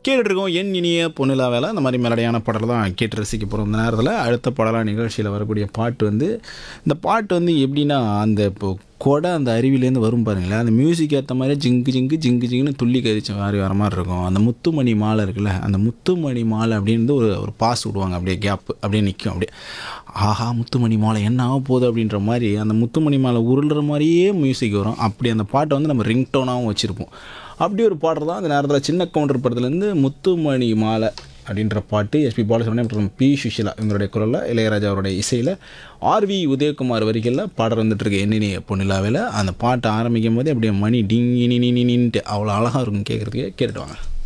கேட்டுருக்கோம் என் இனிய பொன்னிலா வேலை அந்த மாதிரி மெலடியான பாடல் தான் கேட்டு ரசிக்க போகிறோம் இந்த நேரத்தில் அடுத்த பாடலாக நிகழ்ச்சியில் வரக்கூடிய பாட்டு வந்து இந்த பாட்டு வந்து எப்படின்னா அந்த இப்போ கொடை அந்த அருவிலேருந்து வரும் பாருங்களேன் அந்த மியூசிக் ஏற்ற மாதிரி ஜிங்கு ஜிங்கு ஜிங்கு ஜிங்குன்னு துள்ளி கதிச்ச மாதிரி வர மாதிரி இருக்கும் அந்த முத்துமணி மாலை இருக்குல்ல அந்த முத்துமணி மாலை அப்படின்னு ஒரு ஒரு பாஸ் விடுவாங்க அப்படியே கேப்பு அப்படியே நிற்கும் அப்படியே ஆஹா முத்துமணி மாலை என்ன ஆக போகுது அப்படின்ற மாதிரி அந்த முத்துமணி மாலை உருளுற மாதிரியே மியூசிக் வரும் அப்படி அந்த பாட்டை வந்து நம்ம ரிங்டோனாகவும் வச்சுருப்போம் அப்படி ஒரு பாட்டு தான் அந்த நேரத்தில் சின்ன கவுண்டர் படத்துலேருந்து முத்துமணி மாலை அப்படின்ற பாட்டு எஸ்பி பாலசுப்ரமணியம் மற்றும் பி சுஷிலா இவங்களுடைய குரலில் இளையராஜா அவருடைய இசையில் ஆர்வி உதயகுமார் வரிகளில் பாடல் வந்துட்டுருக்கு என்னென்ன பொன்னிலாவில் அந்த பாட்டை ஆரம்பிக்கும் போதே அப்படியே மணி டிங் நின்ட்டு அவ்வளோ அழகாக இருக்கும் கேட்குறதுக்கே கேட்டுட்டு வாங்க